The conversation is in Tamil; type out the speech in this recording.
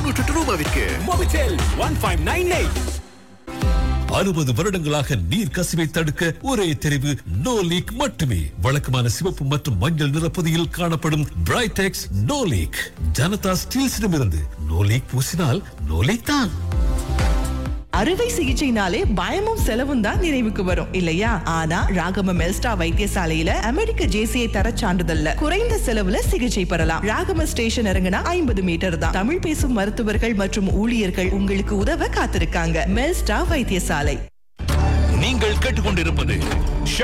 தொன்னூற்றி ரூபாவிற்கு Mobitel one five nine eight அறுபது வருடங்களாக நீர் கசிவை தடுக்க ஒரே தெரிவு நோ லீக் மட்டுமே வழக்கமான சிவப்பு மற்றும் மஞ்சள் நிறப்பதியில் காணப்படும் பிரைடெக்ஸ் நோ லீக் ஜனதா ஸ்டீல்ஸிடமிருந்து நோ லீக் பூசினால் நோ லீக் தான் அறுவை சிகிச்சைனாலே பயமும் செலவும் தான் நினைவுக்கு வரும் இல்லையா ஆனா ராகம மெல்ஸ்டா வைத்தியசாலையில அமெரிக்க ஜேசிஐ தர சான்றிதழ்ல குறைந்த செலவுல சிகிச்சை பெறலாம் ராகம ஸ்டேஷன் இறங்குனா ஐம்பது மீட்டர் தான் தமிழ் பேசும் மருத்துவர்கள் மற்றும் ஊழியர்கள் உங்களுக்கு உதவ காத்திருக்காங்க மெல்ஸ்டா வைத்தியசாலை நீங்கள் கேட்டுக்கொண்டிருப்பது